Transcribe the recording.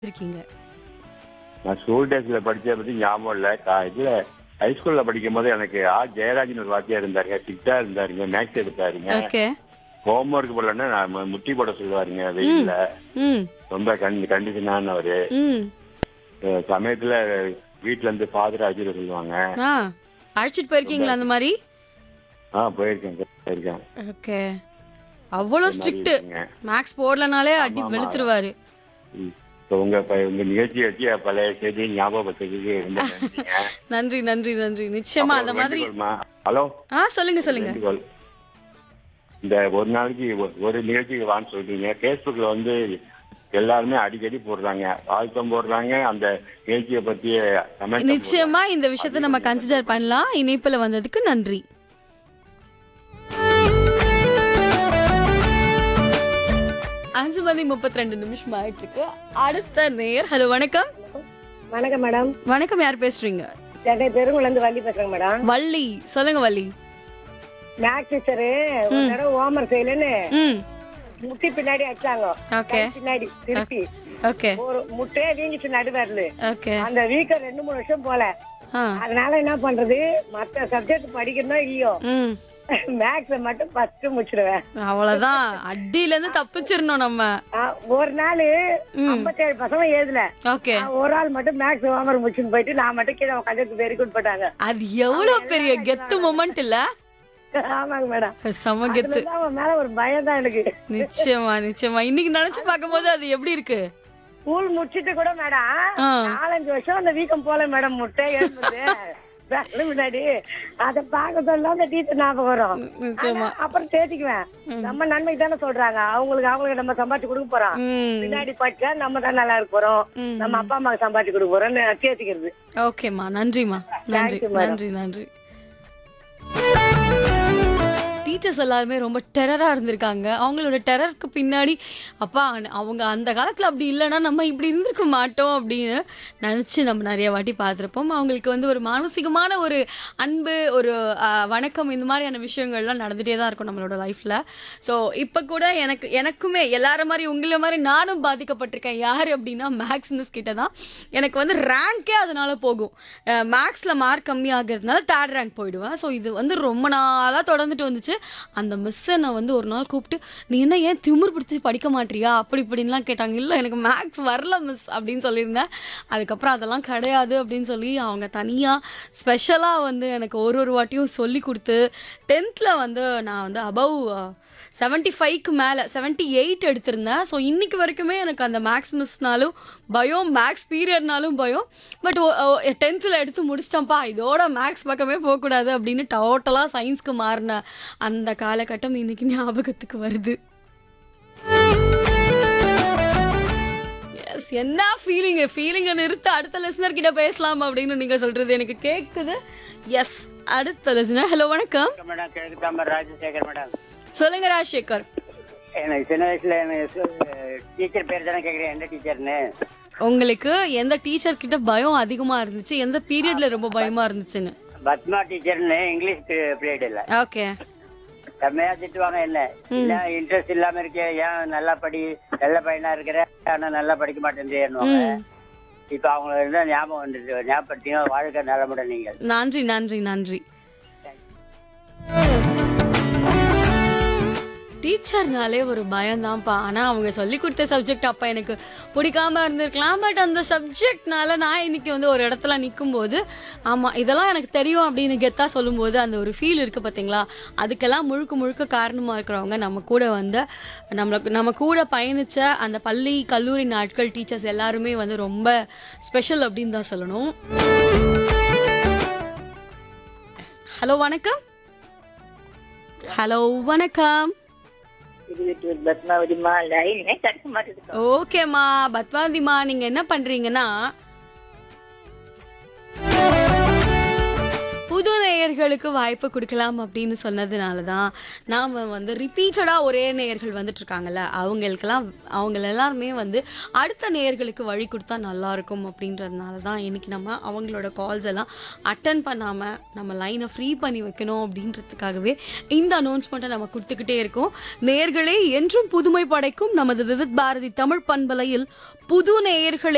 இருக்கீங்க நான் ஸ்கூல் டேஸ்ல படிச்சத பத்தி ஞாபகம் இல்ல கா- இதுல ஹைஸ்கூல்ல படிக்கும் போது எனக்கு ஆர் ஜெயராஜன் ஒரு வாத்தியா இருந்தாருங்க ஸ்ட்ரிக்டா இருந்தாருங்க மேக்ஸ் எடுத்தாருங்க ஓகே ஹோம்ஒர்க் போடலன்னா நான் மு- முட்டி போட சொல்லுவாருங்க வெயில்ல ம் ரொம்ப கண் கண்டிஷனானவரு ம் அஹ் சமயத்துல வீட்ல இருந்து ஃபாதர் அஜிர சொல்லுவாங்க ஆ அழைச்சிட்டு போயிருக்கீங்களா அந்த மாதிரி ஆ போயிருக்கேன் போயிருக்கேன் ஓகே அவ்வளோ ஸ்ட்ரிக்ட் இருக்குங்க. மேக்ஸ் போடலனாலே அடி ஆமா, ஆமா. வெளுத்துருவாரு ம். இப்ப உங்க ப- உங்க நிகழ்ச்சி வச்சு பழைய செய்தி ஞாபகப்படுத்துறதுக்கு ரொம்ப நன்றிங்க. நன்றி நன்றி நன்றி நிச்சயமா அந்த அப்புறம் மாதிரி வேண்டுகோள்மா. ஹலோ ஆ சொல்லுங்க சொல்லுங்க வேண்டுகோள். இந்த ஒரு நாளைக்கு ஒ- ஒரு நிகழ்ச்சிக்கு வான்னு சொல்றீங்க பேஸ்புக்ல வந்து எல்லாருமே அடிக்கடி போடுறாங்க வாழ்த்தம் போடுறாங்க அந்த நிகழ்ச்சியை பத்தி கமெண்ட் நிச்சயமா இந்த விஷயத்த நம்ம கன்சிடர் பண்ணலாம் இணைப்புல வந்ததுக்கு நன்றி அஞ்சு மணி முப்பத்தி ரெண்டு நிமிஷம் ஆயிட்டு இருக்கு அடுத்த நேர் ஹலோ வணக்கம் வணக்கம் மேடம் வணக்கம் யார் பேசுறீங்க சென்னை பெருங்குல இருந்து வள்ளி பேசுறேங்க மேடம் வள்ளி சொல்லுங்க வள்ளி மேக்ஸ் டீச்சரு ஒரு தடவை ஹோம்ஒர்க் செய்யலன்னு ம் முட்டி பின்னாடி அடிச்சாங்க ஓகே கை பின்னாடி திருப்பி ஓகே ஒரு முட்டையே வீங்கிச்சு நடுவரல ஓகே அந்த வீக்கம் ரெண்டு மூணு வருஷம் போல ஆ அதனால என்ன பண்றது மத்த சப்ஜெக்ட் படிக்கணும் இல்லையோ ம் மேக்ஸ மட்டும் ஃபர்ஸ்ட் முடிச்சிடுவேன் அவ்வளவுதான் அடியில இருந்து தப்பிச்சிடணும் நம்ம ஆ, ஒரு நாள் ஐம்பத்தேழு பசங்க எழுதல ஓகே ஆ, ஒரு ஆள் மட்டும் மேக்ஸ் ஹோம்ஒர்க் முடிச்சுன்னு போயிட்டு நான் மட்டும் கீழே உட்காந்து வெரி குட் போட்டாங்க அது எவ்வளவு பெரிய கெத்து மொமெண்ட் இல்ல ஆமாங்க மேடம் செம கெத்து அதுலதான் அவன் மேல ஒரு பயம் தான் எனக்கு நிச்சயமா நிச்சயமா இன்னைக்கு நினைச்சு பார்க்கும்போது அது எப்படி இருக்கு ஸ்கூல் முடிச்சிட்டு கூட மேடம் ஆ. நாலஞ்சு வருஷம் அந்த வீக்கம் போல மேடம் முட்டை எழுப்புது பேங்க்ல முன்னாடி அத பார்க்க சொல்ல அந்த டீச்சர் ஞாபகம் வரும் நிச்சயமா ஆனா, அப்புறம் தேத்திக்குவேன் நம்ம நன்மைக்கு தானே சொல்றாங்க அவங்களுக்கு அவங்களுக்கு நம்ம சம்பாதிச்சு கொடுக்க போறோம் ம் பின்னாடி படிச்சா நம்ம தான் நல்லா இருக்க போறோம் ம். நம்ம அப்பா அம்மாவுக்கு சம்பாதிச்சு கொடுக்க போறோம்னு தேத்திக்கிறது ஓகேம்மா நன்றிம்மா நன்றி Thank you, madam. நன்றி நன்றி டீச்சர்ஸ் எல்லாருமே ரொம்ப டெரராக இருந்திருக்காங்க அவங்களோட டெரருக்கு பின்னாடி அப்பா அவங்க அந்த காலத்தில் அப்படி இல்லைன்னா நம்ம இப்படி இருந்திருக்க மாட்டோம் அப்படின்னு நினச்சி நம்ம நிறைய வாட்டி பார்த்துருப்போம் அவங்களுக்கு வந்து ஒரு மானசீகமான ஒரு அன்பு ஒரு ஆஹ், வணக்கம் இந்த மாதிரியான விஷயங்கள்லாம் நடந்துகிட்டே தான் இருக்கும் நம்மளோட லைஃப்பில் ஸோ இப்போ கூட எனக்கு எனக்குமே எல்லார மாதிரி உங்களை மாதிரி நானும் பாதிக்கப்பட்டிருக்கேன் யார் அப்படின்னா மேக்ஸ் மிஸ் கிட்ட தான் எனக்கு வந்து ரேங்க்கே அதனால போகும் மேக்ஸில் மார்க் கம்மியாகிறதுனால தேர்ட் ரேங்க் போயிடுவேன் ஸோ இது வந்து ரொம்ப நாளாக தொடர்ந்துட்டு வந்துச்சு அந்த மிஸ்ஸை நான் வந்து ஒரு நாள் கூப்பிட்டு நீ என்ன ஏன் திமிர் பிடிச்சி படிக்க மாட்டியா அப்படி இப்படின்லாம் கேட்டாங்க இல்லை எனக்கு மேக்ஸ் வரல மிஸ் அப்படின்னு சொல்லியிருந்தேன் அதுக்கப்புறம் அதெல்லாம் கிடையாது அப்படின்னு சொல்லி அவங்க தனியாக ஸ்பெஷலாக வந்து எனக்கு ஒரு ஒரு வாட்டியும் சொல்லி கொடுத்து டென்த்தில் வந்து நான் வந்து அபவ் செவன்ட்டி ஃபைவ்க்கு மேலே செவன்ட்டி எயிட் எடுத்திருந்தேன் ஸோ இன்னைக்கு வரைக்குமே எனக்கு அந்த மேக்ஸ் மிஸ்னாலும் பயம் மேக்ஸ் பீரியட்னாலும் பயம் பட் டென்த்தில் எடுத்து முடிச்சிட்டேன்ப்பா இதோட மேக்ஸ் பக்கமே போகக்கூடாது அப்படின்னு டோட்டலாக சயின்ஸ்க்கு மாறின அந்த காலகட்டம் இன்னைக்கு ஞாபகத்துக்கு வருது எஸ் என்ன ஃபீலிங்கு ஃபீலிங்கை நிறுத்த அடுத்த லிசனர் கிட்ட பேசலாம் அப்படின்னு நீங்க சொல்றது எனக்கு கேட்குது எஸ் அடுத்த லிசனர் ஹலோ வணக்கம் மேடம் கிழக்கு தாம்பரம் ராஜசேகர் மேடம் சொல்லுங்க ராஜசேகர் எனக்கு சின்ன வயசுல எனக்கு டீச்சர் பேர் தானே கேட்குறேன் எந்த டீச்சர்னு உங்களுக்கு எந்த டீச்சர் கிட்ட பயம் அதிகமா இருந்துச்சு எந்த பீரியட்ல ரொம்ப பயமா இருந்துச்சுன்னு பத்மா டீச்சர்னு இங்கிலீஷ் பீரியட் இல்ல ஓகே செம்மையா திட்டுவாங்க என்ன இல்ல இன்ட்ரெஸ்ட் இல்லாம இருக்கே ஏன் நல்லா படி நல்ல பையனா இருக்கிற ஆனா நல்லா படிக்க மாட்டேன்றேன்னுவாங்க இப்ப அவங்களுக்கு இருந்தா ஞாபகம் வந்துட்டு ஞாபகப்படுத்திங்க வாழ்க்கை நலமுடன் நீங்கள் நன்றி நன்றி நன்றி டீச்சர்னாலே ஒரு பயம்தான்ப்பா ஆனால் அவங்க சொல்லி கொடுத்த சப்ஜெக்ட் அப்போ எனக்கு பிடிக்காம இருந்திருக்கலாம் பட் அந்த சப்ஜெக்ட்னால நான் இன்னைக்கு வந்து ஒரு இடத்துல நிற்கும்போது ஆமாம் இதெல்லாம் எனக்கு தெரியும் அப்படின்னு கெத்தாக சொல்லும்போது அந்த ஒரு ஃபீல் இருக்குது பார்த்தீங்களா அதுக்கெல்லாம் முழுக்க முழுக்க காரணமாக இருக்கிறவங்க நம்ம கூட வந்து நம்மளுக்கு நம்ம கூட பயணித்த அந்த பள்ளி கல்லூரி நாட்கள் டீச்சர்ஸ் எல்லாருமே வந்து ரொம்ப ஸ்பெஷல் அப்படின்னு தான் சொல்லணும் ஹலோ வணக்கம் ஹலோ வணக்கம் பத்மாவதிமா லைனே கிடைக்க மாட்டேங்குது ஓகேம்மா பத்மாவதிமா நீங்க என்ன பண்றீங்கன்னா புது நேயர்களுக்கு வாய்ப்பு கொடுக்கலாம் அப்படின்னு சொன்னதுனால தான் நாம் வந்து ரிப்பீட்டடாக ஒரே நேயர்கள் வந்துட்டு இருக்காங்கல்ல அவங்களுக்கெல்லாம் அவங்க எல்லாருமே வந்து அடுத்த நேயர்களுக்கு வழி கொடுத்தா நல்லா இருக்கும் அப்படின்றதுனால தான் இன்னைக்கு நம்ம அவங்களோட கால்ஸ் எல்லாம் அட்டன் பண்ணாமல் நம்ம லைனை ஃப்ரீ பண்ணி வைக்கணும் அப்படின்றதுக்காகவே இந்த அனௌன்ஸ்மெண்ட்டை நம்ம கொடுத்துக்கிட்டே இருக்கோம் நேயர்களே என்றும் புதுமை படைக்கும் நமது விவித் பாரதி தமிழ் பண்பலையில் புது நேயர்களை